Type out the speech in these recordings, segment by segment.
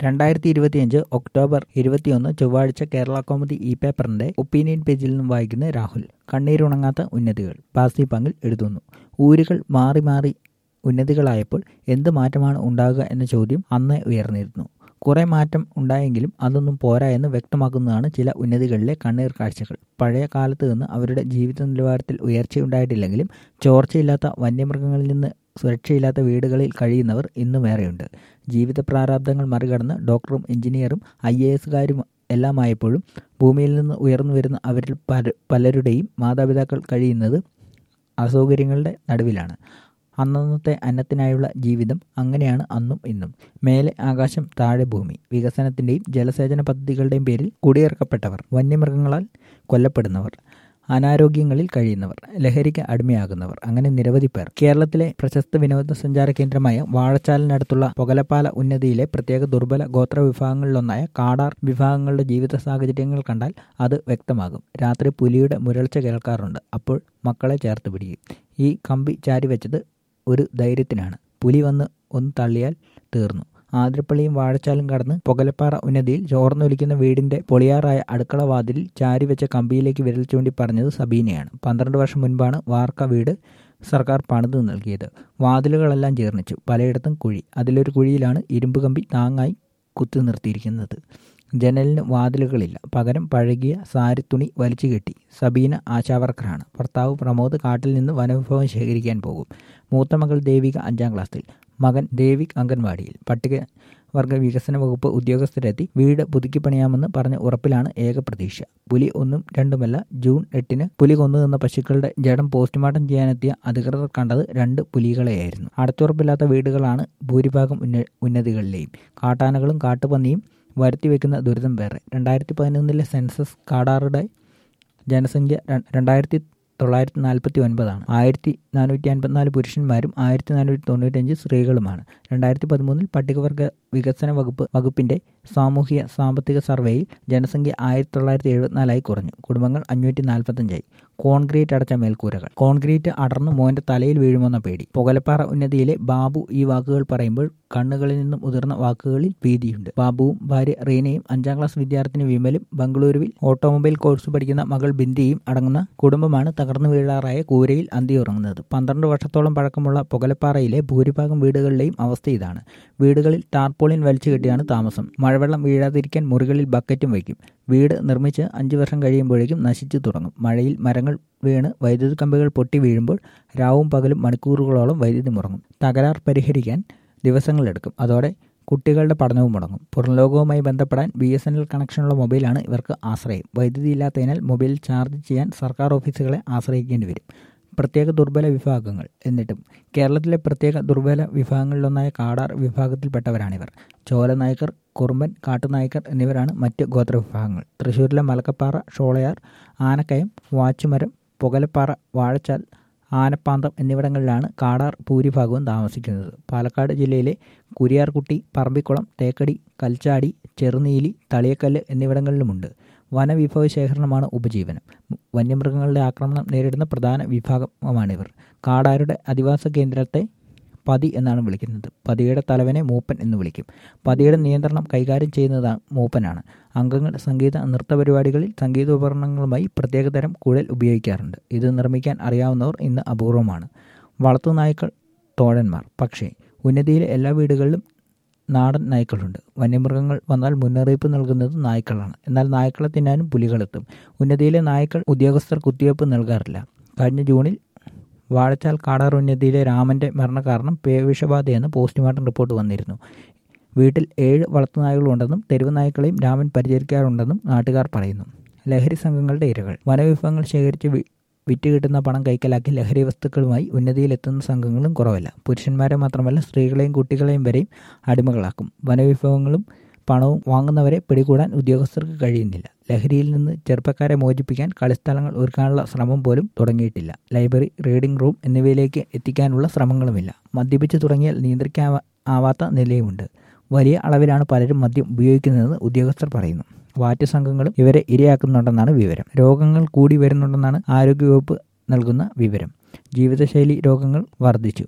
രണ്ടായിരത്തി ഇരുപത്തിയഞ്ച് ഒക്ടോബർ ഇരുപത്തിയൊന്ന് ചൊവ്വാഴ്ച കേരള കൗമുദി ഇ പേപ്പറിന്റെ ഒപ്പീനിയൻ പേജിൽ നിന്നും വായിക്കുന്ന രാഹുൽ കണ്ണീരുണങ്ങാത്ത ഉന്നതികൾ പാസി പങ്കിൽ എഴുതുന്നു ഊരുകൾ മാറി മാറി ഉന്നതികളായപ്പോൾ എന്ത് മാറ്റമാണ് ഉണ്ടാകുക എന്ന ചോദ്യം അന്നേ ഉയർന്നിരുന്നു കുറേ മാറ്റം ഉണ്ടായെങ്കിലും അതൊന്നും പോരാ എന്ന് വ്യക്തമാക്കുന്നതാണ് ചില ഉന്നതികളിലെ കണ്ണീർ കാഴ്ചകൾ പഴയ കാലത്ത് നിന്ന് അവരുടെ ജീവിത നിലവാരത്തിൽ ഉയർച്ചയുണ്ടായിട്ടില്ലെങ്കിലും ചോർച്ചയില്ലാത്ത വന്യമൃഗങ്ങളിൽ നിന്ന് സുരക്ഷയില്ലാത്ത വീടുകളിൽ കഴിയുന്നവർ ഇന്നും ഏറെയുണ്ട് ജീവിത പ്രാരാബ്ദങ്ങൾ മറികടന്ന് ഡോക്ടറും എഞ്ചിനീയറും ഐ എ എസുകാരും എല്ലാമായപ്പോഴും ഭൂമിയിൽ നിന്ന് ഉയർന്നു വരുന്ന അവരിൽ പല പലരുടെയും മാതാപിതാക്കൾ കഴിയുന്നത് അസൗകര്യങ്ങളുടെ നടുവിലാണ് അന്നന്നത്തെ അന്നത്തിനായുള്ള ജീവിതം അങ്ങനെയാണ് അന്നും ഇന്നും മേലെ ആകാശം താഴെ ഭൂമി വികസനത്തിൻ്റെയും ജലസേചന പദ്ധതികളുടെയും പേരിൽ കുടിയിറക്കപ്പെട്ടവർ വന്യമൃഗങ്ങളാൽ കൊല്ലപ്പെടുന്നവർ അനാരോഗ്യങ്ങളിൽ കഴിയുന്നവർ ലഹരിക്ക് അടിമയാകുന്നവർ അങ്ങനെ നിരവധി പേർ കേരളത്തിലെ പ്രശസ്ത വിനോദസഞ്ചാര കേന്ദ്രമായ വാഴച്ചാലിനടുത്തുള്ള പൊകലപ്പാല ഉന്നതിയിലെ പ്രത്യേക ദുർബല ഗോത്ര വിഭാഗങ്ങളിലൊന്നായ കാടാർ വിഭാഗങ്ങളുടെ ജീവിത സാഹചര്യങ്ങൾ കണ്ടാൽ അത് വ്യക്തമാകും രാത്രി പുലിയുടെ മുരൾച്ച കേൾക്കാറുണ്ട് അപ്പോൾ മക്കളെ ചേർത്ത് പിടിക്കും ഈ കമ്പി ചാരി വെച്ചത് ഒരു ധൈര്യത്തിനാണ് പുലി വന്ന് ഒന്ന് തള്ളിയാൽ തീർന്നു ആതിരപ്പള്ളിയും വാഴച്ചാലും കടന്ന് പൊകലപ്പാറ ഉന്നതിയിൽ ചോർന്നൊലിക്കുന്ന വീടിന്റെ പൊളിയാറായ അടുക്കള വാതിലിൽ ചാരി വെച്ച കമ്പിയിലേക്ക് വിരൽ ചൂണ്ടി പറഞ്ഞത് സബീനയാണ് പന്ത്രണ്ട് വർഷം മുൻപാണ് വാർക്ക വീട് സർക്കാർ പണിതു നൽകിയത് വാതിലുകളെല്ലാം ജീർണിച്ചു പലയിടത്തും കുഴി അതിലൊരു കുഴിയിലാണ് ഇരുമ്പ് കമ്പി താങ്ങായി കുത്തി നിർത്തിയിരിക്കുന്നത് ജനലിന് വാതിലുകളില്ല പകരം പഴകിയ സാരിത്തുണി വലിച്ചു കെട്ടി സബീന ആശാവർക്കറാണ് ഭർത്താവ് പ്രമോദ് കാട്ടിൽ നിന്ന് വനവിഭവം ശേഖരിക്കാൻ പോകും മൂത്ത മകൾ ദേവിക അഞ്ചാം ക്ലാസ്സിൽ മകൻ ദേവിക് അംഗൻവാടിയിൽ പട്ടിക വർഗ വികസന വകുപ്പ് ഉദ്യോഗസ്ഥരെത്തി വീട് പുതുക്കി പണിയാമെന്ന് പറഞ്ഞ ഉറപ്പിലാണ് ഏക പ്രതീക്ഷ പുലി ഒന്നും രണ്ടുമല്ല ജൂൺ എട്ടിന് പുലി കൊന്നു നിന്ന പശുക്കളുടെ ജഡം പോസ്റ്റ്മോർട്ടം ചെയ്യാനെത്തിയ അധികൃതർ കണ്ടത് രണ്ട് പുലികളെയായിരുന്നു അടച്ചുറപ്പില്ലാത്ത വീടുകളാണ് ഭൂരിഭാഗം ഉന്ന ഉന്നതികളിലെയും കാട്ടാനകളും കാട്ടുപന്നിയും വരുത്തിവെക്കുന്ന ദുരിതം വേറെ രണ്ടായിരത്തി പതിനൊന്നിലെ സെൻസസ് കാടാറുടെ ജനസംഖ്യ രണ്ടായിരത്തി തൊള്ളായിരത്തി നാൽപ്പത്തി ഒൻപതാണ് ആയിരത്തി നാനൂറ്റി അൻപത്തിനാല് പുരുഷന്മാരും ആയിരത്തി നാനൂറ്റി തൊണ്ണൂറ്റഞ്ച് സ്ത്രീകളുമാണ് രണ്ടായിരത്തി പതിമൂന്നിൽ പട്ടികവർഗ വികസന വകുപ്പ് വകുപ്പിന്റെ സാമൂഹിക സാമ്പത്തിക സർവേയിൽ ജനസംഖ്യ ആയിരത്തി തൊള്ളായിരത്തി എഴുപത്തിനാലായി കുറഞ്ഞു കുടുംബങ്ങൾ അഞ്ഞൂറ്റി നാൽപ്പത്തഞ്ചായി കോൺക്രീറ്റ് അടച്ച മേൽക്കൂരകൾ കോൺക്രീറ്റ് അടർന്ന് മോന്റെ തലയിൽ വീഴുമെന്ന പേടി പുകലപ്പാറ ഉന്നതിയിലെ ബാബു ഈ വാക്കുകൾ പറയുമ്പോൾ കണ്ണുകളിൽ നിന്നും ഉതിർന്ന വാക്കുകളിൽ ഭീതിയുണ്ട് ബാബുവും ഭാര്യ റീനയും അഞ്ചാം ക്ലാസ് വിദ്യാർത്ഥിനി വിമലും ബംഗളൂരുവിൽ ഓട്ടോമൊബൈൽ കോഴ്സ് പഠിക്കുന്ന മകൾ ബിന്ദിയും അടങ്ങുന്ന കുടുംബമാണ് തകർന്നു വീഴാറായ കൂരയിൽ അന്തിയുറങ്ങുന്നത് പന്ത്രണ്ട് വർഷത്തോളം പഴക്കമുള്ള പുകലപ്പാറയിലെ ഭൂരിഭാഗം വീടുകളിലെയും അവസ്ഥ ഇതാണ് വീടുകളിൽ ടാർപോളിൻ വലിച്ചു കെട്ടിയാണ് താമസം മഴവെള്ളം വീഴാതിരിക്കാൻ മുറികളിൽ ബക്കറ്റും വയ്ക്കും വീട് നിർമ്മിച്ച് അഞ്ചു വർഷം കഴിയുമ്പോഴേക്കും നശിച്ചു തുടങ്ങും മഴയിൽ മരങ്ങൾ വീണ് വൈദ്യുതി കമ്പികൾ പൊട്ടി വീഴുമ്പോൾ രാവും പകലും മണിക്കൂറുകളോളം വൈദ്യുതി മുടങ്ങും തകരാർ പരിഹരിക്കാൻ ദിവസങ്ങളെടുക്കും അതോടെ കുട്ടികളുടെ പഠനവും മുടങ്ങും പുറംലോകവുമായി ബന്ധപ്പെടാൻ ബി എസ് എൻ എൽ കണക്ഷനുള്ള മൊബൈലാണ് ഇവർക്ക് ആശ്രയം വൈദ്യുതി ഇല്ലാത്തതിനാൽ മൊബൈൽ ചാർജ് ചെയ്യാൻ സർക്കാർ ഓഫീസുകളെ ആശ്രയിക്കേണ്ടി വരും പ്രത്യേക ദുർബല വിഭാഗങ്ങൾ എന്നിട്ടും കേരളത്തിലെ പ്രത്യേക ദുർബല വിഭാഗങ്ങളിലൊന്നായ കാടാർ വിഭാഗത്തിൽപ്പെട്ടവരാണിവർ ചോലനായ്ക്കർ കുറുമ്പൻ കാട്ടുനായ്ക്കർ എന്നിവരാണ് മറ്റ് ഗോത്രവിഭാഗങ്ങൾ തൃശ്ശൂരിലെ മലക്കപ്പാറ ഷോളയാർ ആനക്കയം വാച്ചുമരം പുകലപ്പാറ വാഴച്ചാൽ ആനപ്പാന്തം എന്നിവിടങ്ങളിലാണ് കാടാർ ഭൂരിഭാഗവും താമസിക്കുന്നത് പാലക്കാട് ജില്ലയിലെ കുരിയാർകുട്ടി പറമ്പിക്കുളം തേക്കടി കൽച്ചാടി ചെറുനീലി തളിയക്കല്ല് എന്നിവിടങ്ങളിലുമുണ്ട് വനവിഭവ ശേഖരണമാണ് ഉപജീവനം വന്യമൃഗങ്ങളുടെ ആക്രമണം നേരിടുന്ന പ്രധാന വിഭാഗമാണിവർ കാടാരുടെ അധിവാസ കേന്ദ്രത്തെ പതി എന്നാണ് വിളിക്കുന്നത് പതിയുടെ തലവനെ മൂപ്പൻ എന്ന് വിളിക്കും പതിയുടെ നിയന്ത്രണം കൈകാര്യം ചെയ്യുന്നത് മൂപ്പനാണ് അംഗങ്ങൾ സംഗീത നൃത്ത പരിപാടികളിൽ സംഗീതോപകരണങ്ങളുമായി പ്രത്യേകതരം കുഴൽ ഉപയോഗിക്കാറുണ്ട് ഇത് നിർമ്മിക്കാൻ അറിയാവുന്നവർ ഇന്ന് അപൂർവമാണ് വളർത്തുനായ്ക്കൾ തോഴന്മാർ പക്ഷേ ഉന്നതിയിലെ എല്ലാ വീടുകളിലും നാടൻ നായ്ക്കളുണ്ട് വന്യമൃഗങ്ങൾ വന്നാൽ മുന്നറിയിപ്പ് നൽകുന്നത് നായ്ക്കളാണ് എന്നാൽ നായ്ക്കളെ തിന്നാനും പുലികളെത്തും ഉന്നതിയിലെ നായ്ക്കൾ ഉദ്യോഗസ്ഥർ കുത്തിവയ്പ് നൽകാറില്ല കഴിഞ്ഞ ജൂണിൽ വാഴച്ചാൽ കാടാർ ഉന്നതിയിലെ രാമന്റെ മരണകാരണം പേവിഷബാധയെന്ന് പോസ്റ്റ്മോർട്ടം റിപ്പോർട്ട് വന്നിരുന്നു വീട്ടിൽ ഏഴ് വളർത്തുനായ്ക്കളുണ്ടെന്നും തെരുവ് നായ്ക്കളെയും രാമൻ പരിചരിക്കാറുണ്ടെന്നും നാട്ടുകാർ പറയുന്നു ലഹരി സംഘങ്ങളുടെ ഇരകൾ വനവിഭവങ്ങൾ ശേഖരിച്ച് വിറ്റ് കിട്ടുന്ന പണം കൈക്കലാക്കി ലഹരി വസ്തുക്കളുമായി ഉന്നതിയിലെത്തുന്ന സംഘങ്ങളും കുറവല്ല പുരുഷന്മാരെ മാത്രമല്ല സ്ത്രീകളെയും കുട്ടികളെയും വരെയും അടിമകളാക്കും വനവിഭവങ്ങളും പണവും വാങ്ങുന്നവരെ പിടികൂടാൻ ഉദ്യോഗസ്ഥർക്ക് കഴിയുന്നില്ല ലഹരിയിൽ നിന്ന് ചെറുപ്പക്കാരെ മോചിപ്പിക്കാൻ കളിസ്ഥലങ്ങൾ ഒരുക്കാനുള്ള ശ്രമം പോലും തുടങ്ങിയിട്ടില്ല ലൈബ്രറി റീഡിംഗ് റൂം എന്നിവയിലേക്ക് എത്തിക്കാനുള്ള ശ്രമങ്ങളുമില്ല മദ്യപിച്ച് തുടങ്ങിയാൽ നിയന്ത്രിക്കാൻ ആവാത്ത നിലയുമുണ്ട് വലിയ അളവിലാണ് പലരും മദ്യം ഉപയോഗിക്കുന്നതെന്ന് ഉദ്യോഗസ്ഥർ പറയുന്നു വാറ്റ് സംഘങ്ങളും ഇവരെ ഇരയാക്കുന്നുണ്ടെന്നാണ് വിവരം രോഗങ്ങൾ കൂടി വരുന്നുണ്ടെന്നാണ് ആരോഗ്യവകുപ്പ് നൽകുന്ന വിവരം ജീവിതശൈലി രോഗങ്ങൾ വർദ്ധിച്ചു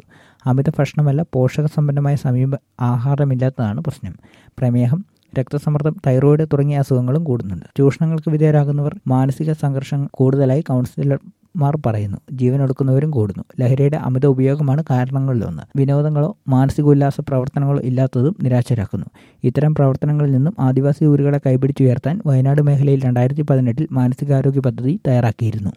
അമിത ഭക്ഷണമല്ല പോഷകസമ്പന്നമായ സമീപ ആഹാരമില്ലാത്തതാണ് പ്രശ്നം പ്രമേഹം രക്തസമ്മർദ്ദം തൈറോയിഡ് തുടങ്ങിയ അസുഖങ്ങളും കൂടുന്നുണ്ട് ചൂഷണങ്ങൾക്ക് വിധേയരാകുന്നവർ മാനസിക സംഘർഷം കൂടുതലായി കൗൺസിലർമാർ പറയുന്നു ജീവനൊടുക്കുന്നവരും കൂടുന്നു ലഹരിയുടെ അമിത ഉപയോഗമാണ് കാരണങ്ങളിലൊന്ന് വിനോദങ്ങളോ മാനസികോല്ലാസ പ്രവർത്തനങ്ങളോ ഇല്ലാത്തതും നിരാശരാക്കുന്നു ഇത്തരം പ്രവർത്തനങ്ങളിൽ നിന്നും ആദിവാസി ഊരുകളെ കൈപിടിച്ചുയർത്താൻ വയനാട് മേഖലയിൽ രണ്ടായിരത്തി പതിനെട്ടിൽ മാനസികാരോഗ്യ പദ്ധതി തയ്യാറാക്കിയിരുന്നു